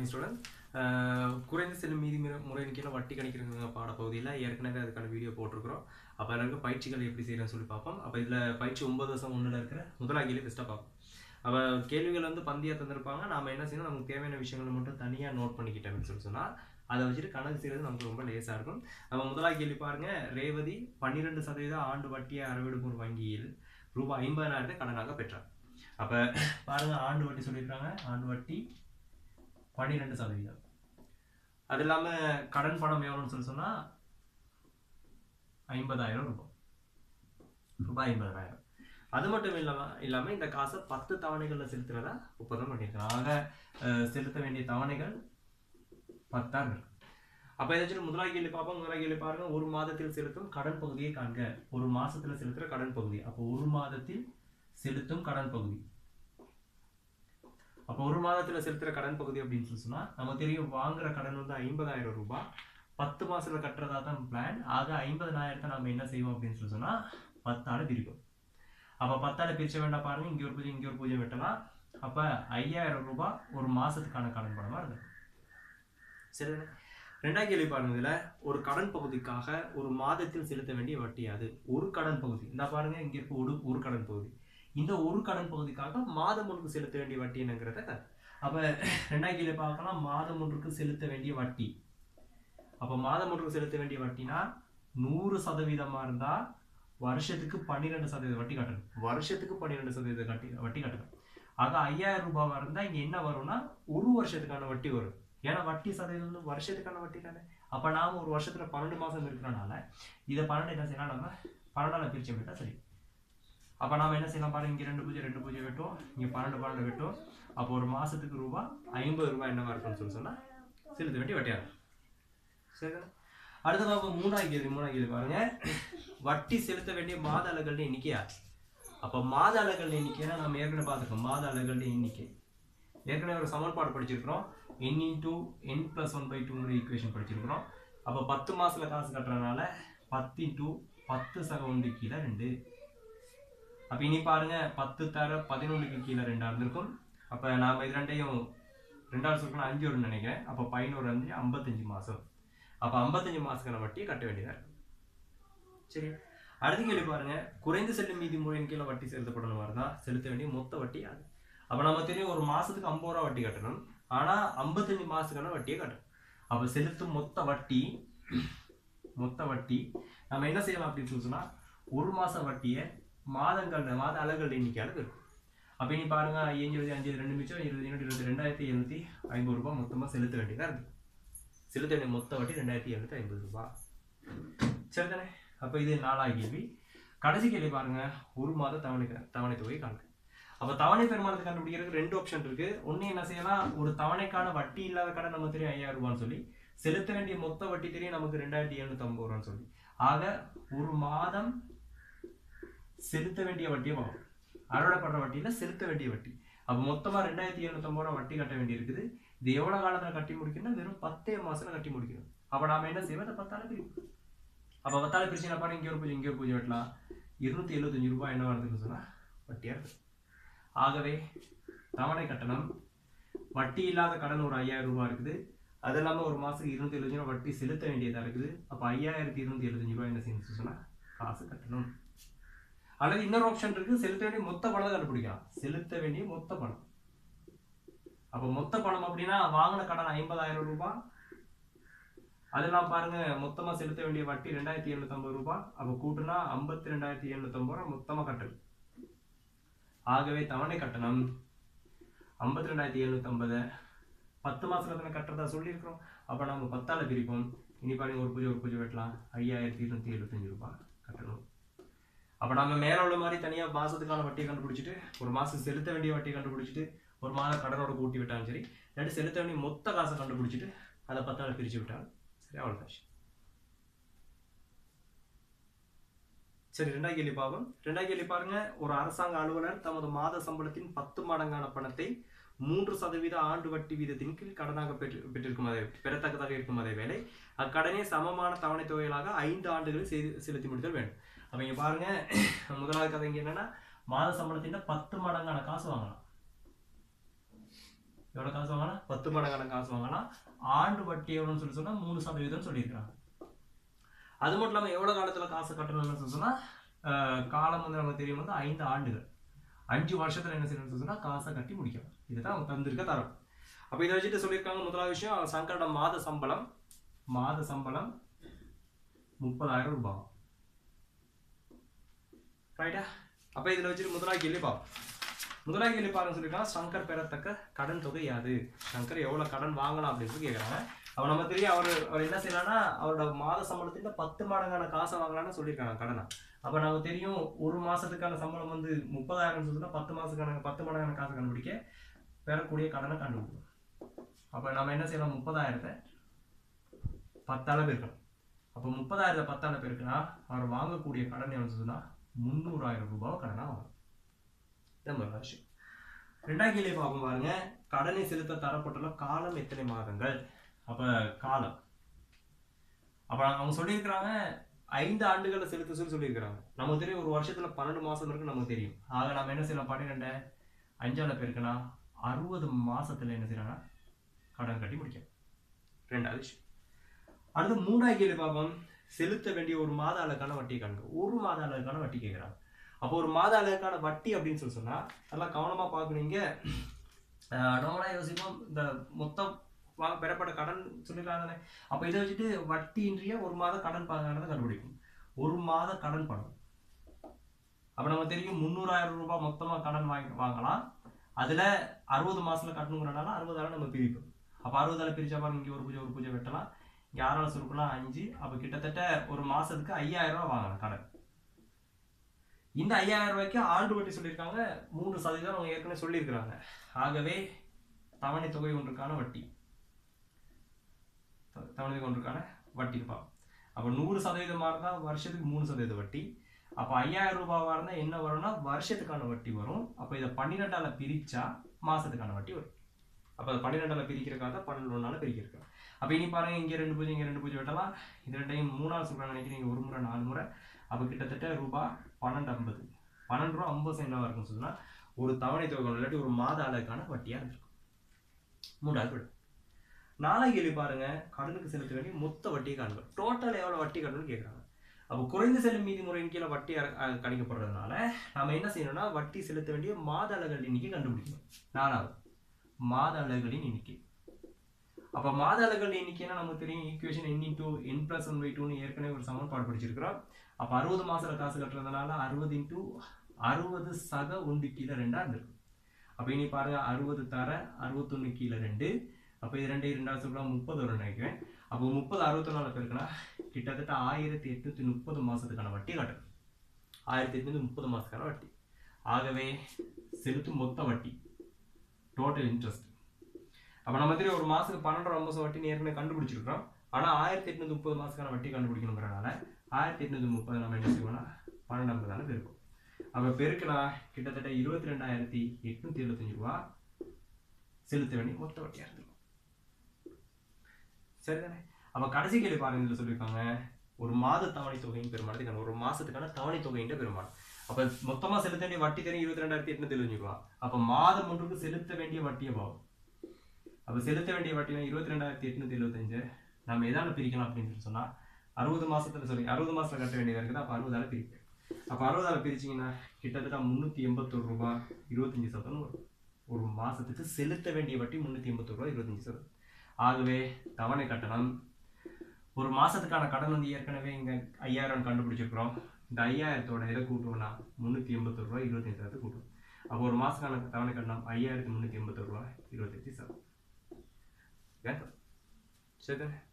Morning student குறைந்த செல்லும் மீதி முறை- முறையின் கீழே வட்டி கணிக்கிறவங்க பாடப்பகுதியில் ஏற்கனவே அதுக்கான வீடியோ போட்டிருக்கிறோம் அப்போ அதில் இருக்க பயிற்சிகள் எப்படி செய்யறேன்னு சொல்லி பார்ப்போம் அப்போ இதில் பயிற்சி ஒன்பது வருஷம் ஒன்றில் இருக்கிற முதலாம் கேள்வி பெஸ்ட்டாக பார்ப்போம் அப்போ கேள்விகள் வந்து பந்தியாக தந்திருப்பாங்க நாம என்ன செய்யணும் நமக்கு தேவையான விஷயங்களை மட்டும் தனியாக நோட் பண்ணிக்கிட்டோம்னு சொல்லி சொன்னால் அதை வச்சுட்டு கணக்கு செய்கிறது நமக்கு ரொம்ப லேசாக இருக்கும் நம்ம முதலாக கேள்வி பாருங்க ரேவதி பன்னிரெண்டு சதவீத ஆண்டு வட்டியை அறவெடுக்கும் ஒரு வங்கியில் ரூபாய் ஐம்பதாயிரத்தை கடனாக பெற்றார் அப்போ பாருங்க ஆண்டு வட்டி சொல்லியிருக்காங்க ஆண்டு வட்டி பன்னிரெண்டு சதவீதம் அது இல்லாமல் கடன் பணம் எவ்வளோன்னு சொல்லி சொன்னால் ஐம்பதாயிரம் ரூபாய் ரூபாய் ஐம்பதாயிரம் அது மட்டும் இல்லாம இல்லாம இந்த காசை பத்து தவணைகள்ல செலுத்துறதா ஒப்பந்தம் பண்ணியிருக்காங்க ஆக அஹ், செலுத்த வேண்டிய தவணைகள் பத்தாம் இருக்கு அப்ப இதை வச்சுட்டு முதலாளி கேள்வி பார்ப்போம் முதலாளி கேள்வி பாருங்க ஒரு மாதத்தில் செலுத்தும் கடன் பகுதியை காண்க ஒரு மாசத்துல செலுத்துற கடன் பகுதி அப்போ ஒரு மாதத்தில் செலுத்தும் கடன் பகுதி அப்போ ஒரு மாதத்துல செலுத்துற கடன் பகுதி அப்படின்னு சொல்லி சொன்னா நம்ம தெரியும் வாங்குற கடன் வந்து ஐம்பதாயிரம் ரூபாய் பத்து மாசத்துல கட்டுறதா தான் பிளான் ஆக ஐம்பதனாயிரத்தை நம்ம என்ன செய்வோம் அப்படின்னு சொல்லி சொன்னா பத்தால பிரிக்கும் அப்ப பத்தால பிரிச்ச வேண்டாம் பாருங்க இங்க ஒரு பூஜை இங்க ஒரு பூஜை வெட்டலாம் அப்ப ஐயாயிரம் ரூபாய் ஒரு மாசத்துக்கான கடன் பணமா இருக்கு சரி ரெண்டாவது கேள்வி பாருங்க இதுல ஒரு கடன் பகுதிக்காக ஒரு மாதத்தில் செலுத்த வேண்டிய வட்டி அது ஒரு கடன் பகுதி இந்த பாருங்க இங்க இருக்க ஒரு ஒரு கடன் பகுதி இந்த ஒரு கடன் பகுதிக்காக மாதம் ஒன்றுக்கு செலுத்த வேண்டிய வட்டி என்னங்கிறத அப்ப ரெண்டாவது கேள்வி பார்க்கலாம் மாதம் ஒன்றுக்கு செலுத்த வேண்டிய வட்டி அப்ப மாதம் ஒன்றுக்கு செலுத்த வேண்டிய வட்டினா நூறு சதவீதமா இருந்தா வருஷத்துக்கு பன்னிரெண்டு சதவீத வட்டி கட்டணும் வருஷத்துக்கு பன்னிரெண்டு சதவீத கட்டி வட்டி கட்டணும் ஆக ஐயாயிரம் ரூபாவா இருந்தா இங்க என்ன வரும்னா ஒரு வருஷத்துக்கான வட்டி வரும் ஏன்னா வட்டி சதவீதம் வந்து வருஷத்துக்கான வட்டி தானே அப்ப நாம ஒரு வருஷத்துல பன்னெண்டு மாசம் இருக்கிறனால இதை பன்னெண்டு என்ன செய்யலாம் நம்ம பன்னெண்டால பிரிச்சு விட்டா சரி அப்ப நாம என்ன செய்யலாம் பாருங்க இங்க ரெண்டு பூஜை ரெண்டு பூஜை வெட்டும் இங்க பன்னெண்டு பன்னெண்டு வெட்டும் அப்போ ஒரு மாசத்துக்கு ரூபாய் ஐம்பது ரூபாய் என்னவா இருக்கும்னு சொல்லி சொன்னா செலுத்த வேண்டிய வட்டியா இருக்கும் சரி அடுத்ததாக அப்ப மூணாவது கேள்வி மூணாவது கேள்வி பாருங்க வட்டி செலுத்த வேண்டிய மாத அலகுகள் எண்ணிக்கையா அப்ப மாத அலகுகள் எண்ணிக்கைனா நம்ம ஏற்கனவே பார்த்துருக்கோம் மாத அலகுகள் எண்ணிக்கை ஏற்கனவே ஒரு சமன்பாடு படிச்சிருக்கிறோம் n into n plus one by டூங்கிற ஈக்குவேஷன் படிச்சிருக்கிறோம் அப்போ பத்து மாசத்துல காசு கட்டுறதுனால பத்து இன்டூ பத்து சக ஒன்று கீழே ரெண்டு அப்ப இனி பாருங்க பத்து தர பதினொன்றுக்கு கீழே ரெண்டா இருந்திருக்கும் அப்ப நாம இது ரெண்டையும் ரெண்டாவது சொல்லுங்க அஞ்சு வரும்னு நினைக்கிறேன் அப்போ பதினோரு அஞ்சு ஐம்பத்தஞ்சு மாசம் அப்ப ஐம்பத்தஞ்சு மாசத்துக்கான வட்டியை கட்ட வேண்டியதா இருக்கும் சரி அடுத்த கேள்வி பாருங்க குறைந்து செல்லும் மீதி முறையின் கீழே வட்டி செலுத்தப்படணும் மாதிரிதான் செலுத்த வேண்டிய மொத்த வட்டி அது அப்ப நம்ம தெரியும் ஒரு மாசத்துக்கு ஐம்பது ரூபா வட்டி கட்டணும் ஆனா ஐம்பத்தஞ்சு மாசத்துக்கான வட்டியை கட்டணும் அப்ப செலுத்தும் மொத்த வட்டி மொத்த வட்டி நம்ம என்ன செய்யலாம் அப்படின்னு சொல்லி சொன்னா ஒரு மாச வட்டியை மாதங்கள் மாத அலகுகள் எண்ணிக்கையால இருக்கும் அப்ப இனி பாருங்க ஐந்து இருபது அஞ்சு ரெண்டு மிச்சம் இருபது யூனிட் இருபது ரெண்டாயிரத்தி எழுநூத்தி ஐம்பது ரூபாய் மொத்தமா செலுத்த வேண்டியதா இருக்கு செலுத்த வேண்டிய மொத்த வட்டி ரெண்டாயிரத்தி எழுநூத்தி ஐம்பது ரூபாய் சரிதானே அப்ப இது நாலாவது கேள்வி கடைசி கேள்வி பாருங்க ஒரு மாத தவணை தவணை தொகை காண்க அப்ப தவணை பெருமானத்தை கண்டுபிடிக்கிறதுக்கு ரெண்டு ஆப்ஷன் இருக்கு ஒண்ணு என்ன செய்யலாம் ஒரு தவணைக்கான வட்டி இல்லாத கடன் நம்ம தெரியும் ஐயாயிரம் ரூபான்னு சொல்லி செலுத்த வேண்டிய மொத்த வட்டி தெரியும் நமக்கு ரெண்டாயிரத்தி எழுநூத்தி ஐம்பது ரூபான்னு சொல்லி ஆக ஒரு மாதம் செலுத்த வேண்டிய வட்டியை பார்ப்போம் அறுவடைப்படுற வட்டியில செலுத்த வேண்டிய வட்டி அப்ப மொத்தமா ரெண்டாயிரத்தி எழுநூத்தி ஐம்பது ரூபா வட்டி கட்ட வேண்டி இருக்குது இது எவ்வளவு காலத்துல கட்டி முடிக்கணும்னா வெறும் பத்தே மாசத்துல கட்டி முடிக்கணும் அப்ப நாம என்ன செய்வோம் அதை பத்தால பிரிப்போம் அப்ப பத்தால பிரிச்சு என்ன பாருங்க இங்க ஒரு பூஜை இங்க ஒரு பூஜை வெட்டலாம் இருநூத்தி எழுபத்தஞ்சு ரூபாய் என்ன வருதுன்னு சொன்னா வட்டியா இருக்கு ஆகவே தவணை கட்டணம் வட்டி இல்லாத கடன் ஒரு ஐயாயிரம் ரூபாய் இருக்குது அது இல்லாம ஒரு மாசத்துக்கு இருநூத்தி எழுபத்தஞ்சு ரூபாய் வட்டி செலுத்த வேண்டியதா இருக்குது அப்ப ஐயாயிரத்தி இருநூத்தி எழுபத்தஞ்சு ரூபாய் என்ன செய்யணும் சொன்னா காசு கட்டணும் அல்லது இன்னொரு ஆப்ஷன் இருக்கு செலுத்த வேண்டிய மொத்த பணத்தை கண்டுபிடிக்கலாம் செலுத்த வேண்டிய மொத்த பணம் அப்ப மொத்த பணம் அப்படின்னா வாங்கின கடன் ஐம்பதாயிரம் ரூபாய் அதெல்லாம் பாருங்க மொத்தமா செலுத்த வேண்டிய வட்டி ரெண்டாயிரத்தி எழுநூத்தி ஐம்பது ரூபாய் அப்ப கூட்டுனா ஐம்பத்தி ரெண்டாயிரத்தி எழுநூத்தி ஐம்பது ரூபாய் மொத்தமா கட்டணும் ஆகவே தவணை கட்டணம் ஐம்பத்தி ரெண்டாயிரத்தி எழுநூத்தி ஐம்பது பத்து மாசத்துல தானே கட்டுறதா சொல்லியிருக்கிறோம் அப்ப நம்ம பத்தால பிரிப்போம் இனி பாருங்க ஒரு பூஜை ஒரு பூஜை வெட்டலாம் ஐயாயிரத்தி இருநூத்தி எழுபத்தஞ்சு ரூபாய் கட்டணும் அப்ப நம்ம மேல உள்ள மாதிரி தனியா மாசத்துக்கான வட்டியை கண்டுபிடிச்சிட்டு ஒரு மாசம் செலுத்த வேண்டிய வட்டியை கண்டுபிடிச்சிட்டு ஒரு மாதம் கடனோட கூட்டி விட்டாலும் சரி இல்லாட்டி செலுத்த வேண்டிய மொத்த காசை கண்டுபிடிச்சிட்டு அதை பத்தால பிரிச்சு விட்டாலும் சரி அவ்வளவுதான் விஷயம். சரி ரெண்டாவது கேள்வி பார்ப்போம் ரெண்டாவது கேள்வி பாருங்க ஒரு அரசாங்க அலுவலர் தமது மாத சம்பளத்தின் பத்து மடங்கான பணத்தை மூன்று சதவீத ஆண்டு வட்டி வீதத்தின் கீழ் கடனாக பெற்று பெற்றிருக்கும் அதே பெறத்தக்கதாக இருக்கும் அதே வேளை அக்கடனை சமமான தவணை தொகைகளாக ஐந்து ஆண்டுகளில் செய்து செலுத்தி முடித்தல் வேண்டும் அப்ப இங்க பாருங்க முதலாவது கதை இங்க என்னன்னா மாத சம்பளத்தின் பத்து மடங்கான காசு வாங்கலாம் எவ்வளோ காசு வாங்கலாம் பத்து மடங்கான காசு வாங்கலாம் ஆண்டு வட்டி எவ்வளோன்னு சொல்லி சொன்னால் மூணு சதவீதம் சொல்லியிருக்காங்க அது மட்டும் இல்லாமல் எவ்வளோ காலத்தில் காசு கட்டணும்னு சொல்லி சொன்னால் காலம் வந்து நமக்கு தெரியும் வந்து ஐந்து ஆண்டுகள் அஞ்சு வருஷத்தில் என்ன செய்யணும்னு சொல்லி சொன்னால் காசை கட்டி முடிக்கணும் இதுதான் அவங்க தந்திருக்க தரம் அப்போ இதை வச்சுட்டு சொல்லியிருக்காங்க முதலாவது விஷயம் சங்கரோட மாத சம்பளம் மாத சம்பளம் முப்பதாயிரம் ரூபாய் ரைட்டா அப்போ இதில் வச்சுட்டு முதலாவது கேள்வி பார்ப்போம் முதலாவது கேள்வி பாருங்க சொல்லியிருக்காங்க சங்கர் பெறத்தக்க கடன் தொகை யாது சங்கர் எவ்வளோ கடன் வாங்கலாம் அப்படின்னு சொல்லி கேட்குறாங்க அவன் நம்ம தெரியும் அவர் அவர் என்ன செய்யலாம்னா அவரோட மாத சம்பளத்துக்கு பத்து மடங்கான காசை வாங்கலாம்னு சொல்லியிருக்காங்க கடனை அப்போ நமக்கு தெரியும் ஒரு மாசத்துக்கான சம்பளம் வந்து முப்பதாயிரம் சொல்லுன்னா பத்து மாசத்துக்கான பத்து மடங்கான காசை கண்டுபிடிக்க பெறக்கூடிய கடனை கண்டுபிடிக்கணும் அப்போ நம்ம என்ன செய்யலாம் முப்பதாயிரத்தை பத்தால பெருக்கணும் அப்போ முப்பதாயிரத்தை பத்தால பெருக்கினா அவர் வாங்கக்கூடிய கடன் எவ்வளோ சொன்னா முந்நூறாயிரம் ரூபாய் கடனாக வாங்கணும் இதான் முதல் விஷயம் ரெண்டாம் கேள்வி பார்ப்போம் பாருங்க கடனை செலுத்த தரப்பட்டுள்ள காலம் எத்தனை மாதங்கள் அப்ப காலம் அப்ப அவங்க சொல்லியிருக்கிறாங்க ஐந்து ஆண்டுகளை செலுத்த சொல்லி சொல்லியிருக்கிறாங்க நமக்கு தெரியும் ஒரு வருஷத்துல பன்னெண்டு மாசம் இருக்கு நமக்கு தெரியும் ஆக நம்ம என்ன செய்யலாம் பன்னிரெண்டு அஞ்சால பேருக்குன்னா அறுபது மாசத்துல என்ன செய்யறாங்கன்னா கடன் கட்டி முடிக்கும் ரெண்டாவது விஷயம் அடுத்து மூணாவது கேள்வி பார்ப்போம் செலுத்த வேண்டிய ஒரு மாத அளவுக்கான வட்டி காண்க ஒரு மாத அளவுக்கான வட்டி கேட்குறாங்க அப்போ ஒரு மாத அளவுக்கான வட்டி அப்படின்னு சொல்லி சொன்னா நல்லா கவனமா பார்க்கணுங்க நார்மலாக யோசிப்போம் இந்த மொத்தம் வாங்க பெறப்பட்ட கடன் சொல்லிருக்காங்க அப்போ இதை வச்சுட்டு வட்டியின்றிய ஒரு மாத கடன் பணத்தை கண்டுபிடிக்கும் ஒரு மாத கடன் பணம் அப்போ நம்ம தெரியும் முந்நூறாயிரம் ரூபாய் மொத்தமாக கடன் வாங்கி வாங்கலாம் அதில் அறுபது மாசத்துல கட்டணுங்கிறனால அறுபதாயிரம் நம்ம பிரிப்போம் அப்போ அறுபதாயிரம் பிரிச்சா பாருங்க இங்கே ஒரு பூஜை ஒரு பூஜை வெட்டலாம் இங்கே ஆறால சுருக்கலாம் அஞ்சு அப்போ கிட்டத்தட்ட ஒரு மாசத்துக்கு ஐயாயிரம் ரூபாய் வாங்கலாம் கடன் இந்த ஐயாயிரம் ரூபாய்க்கு ஆண்டு வட்டி சொல்லியிருக்காங்க மூன்று சதவீதம் அவங்க ஏற்கனவே சொல்லியிருக்கிறாங்க ஆகவே தவணை தொகை ஒன்றுக்கான வட்டி த- தவணை தொகை ஒன்றுக்கான வட்டி இருப்பாங்க அப்போ நூறு சதவீதமாக இருந்தால் வருஷத்துக்கு மூணு சதவீத வட்டி அப்போ ஐயாயிரம் ரூபாவாக இருந்தால் என்ன வரும்னா வருஷத்துக்கான வட்டி வரும் அப்போ இதை பன்னிரெண்டால பிரிச்சா மாசத்துக்கான வட்டி வரும் அப்போ அதை பன்னிரெண்டால பிரிக்கிறக்காக தான் பன்னெண்டு ஒன்றால பிரிக்கிறக்கா அப்போ இனி பாருங்க இங்கே ரெண்டு பூஜை இங்கே ரெண்டு பூஜை வெட்டலாம் இது ரெண்டையும் மூணாவது சொல்கிறாங்க நினைக்கிறீங்க ஒரு முறை நாலு முறை அப்போ கிட்டத்தட்ட ரூபாய் பன்னெண்டு ஐம்பது பன்னெண்டு ரூபா ஐம்பது சென்டாக இருக்கும்னு சொன்னால் ஒரு தவணை தொகை கொண்டு இல்லாட்டி ஒரு மாத அளவுக்கான வட்டியாக இருந்திருக்கும் மூணாவது விட நாலாவது கேள்வி பாருங்க கடனுக்கு செலுத்த வேண்டிய மொத்த வட்டியை காணுங்க டோட்டல் எவ்வளோ வட்டி கட்டணும்னு கேட்குறாங்க அப்போ குறைந்த செல்லும் மீதி முறையின் கீழே வட்டி அர- அஹ் கணிக்கப்படுறதுனால நம்ம என்ன செய்யணும்னா வட்டி செலுத்த வேண்டிய மாத அளவுகள் எண்ணிக்கை கண்டுபிடிக்கணும் நாலாவது மாத அளவுகளின் எண்ணிக்கை அப்போ மாத அளவுகள் எண்ணிக்கைன்னா நமக்கு தெரியும் equation n into n plus one by டூன்னு ஏற்கனவே ஒரு சமன்பாடு படிச்சிருக்கிறோம் அப்போ அறுபது மாசத்துல காசு கட்டுறதுனால அறுபது இன்டூ அறுபது சக ஒன்று கீழே ரெண்டா இருந்திருக்கும் அப்போ இனி பாருங்க அறுபது தர அறுபத்தொன்று கீழே ரெண்டு அப்போ இது ரெண்டு ரெண்டாவது சொல்லலாம் முப்பது ஒரு நினைக்கிறேன் அப்போ முப்பது அறுபத்தொன்னால பேருக்குன்னா கிட்டத்தட்ட ஆயிரத்தி எட்நூத்தி முப்பது மாசத்துக்கான வட்டி கட்டணும் ஆயிரத்தி எட்நூத்தி முப்பது மாசத்துக்கான வட்டி ஆகவே செலுத்தும் மொத்த வட்டி டோட்டல் இன்ட்ரெஸ்ட் அப்போ நம்ம தெரியும் ஒரு மாசத்துக்கு பன்னெண்டு மாசம் வட்டி ஏற்கனவே கண்டுபிடிச்சிருக்கிறோம் ஆனால் ஆயிரத்தி எட்நூத்தி முப்பது மாசத்துக்கான வட்டி கண்டுபிடிக்கணுங்கிறனால ஆயிரத்தி எட்நூத்தி முப்பது நம்ம என்ன செய்வோம்னா பன்னெண்டு ஐம்பது தானே பெருக்கும் அப்போ பெருக்கினா கிட்டத்தட்ட இருபத்தி ரெண்டாயிரத்தி எட்நூத்தி எழுபத்தஞ்சு ரூபா செலுத்த வேண்டிய மொத்த வட்டியாக இருந்திருக்கும் சரிதானே அப்போ கடைசி கேள்வி பாருங்க இதில் சொல்லியிருக்காங்க ஒரு மாத தவணை தொகையின் பெருமானத்துக்கான ஒரு மாசத்துக்கான தவணை தொகையின் பெருமானம் அப்போ மொத்தமாக செலுத்த வேண்டிய வட்டி தெரியும் இருபத்தி ரெண்டாயிரத்தி எட்நூத்தி எழுபத்தஞ்சு ரூபா அப்போ மாதம் ஒன்றுக்கு செலுத்த வேண்டிய வட்டியை பாவம் அப்போ செலுத்த வேண்டிய வட்டினா இருபத்தி ரெண்டாயிரத்தி எட்நூத்தி எழுபத்தஞ்சு நம்ம எதால பிரிக்கலாம் அப்படின்னு சொல்லி சொன்னா அறுபது மாசத்துல சொல்லி அறுபது மாசத்துல கட்ட வேண்டியதா இருக்குது அப்போ அறுபதால பிரிப்பேன் அப்போ அறுபதால பிரிச்சீங்கன்னா கிட்டத்தட்ட முந்நூற்றி எண்பத்தொரு ரூபாய் இருபத்தஞ்சு சதவீதம் வரும் ஒரு மாசத்துக்கு செலுத்த வேண்டிய வட்டி முந்நூற்றி எண்பத்தொரு ரூபாய் இருபத்தஞ்சு சதவீதம் ஆகவே தவணை கட்டணம் ஒரு மாசத்துக்கான கடன் வந்து ஏற்கனவே இங்க ஐயாயிரம் கண்டுபிடிச்சிருக்கிறோம் இந்த ஐயாயிரத்தோட எதை கூட்டுவோம்னா முந்நூற்றி எண்பத்தொரு ரூபாய் இருபத்தஞ்சு சதவீதத்தை கூட்டுவோம் அப்போ ஒரு மாசத்துக்கான தவணை கட்டணம் ஐயாயிரத்தி முந்நூற்றி எண்பத்தொரு ரூபாய் இருபத்தஞ்சு சதவீதம் சரிதானே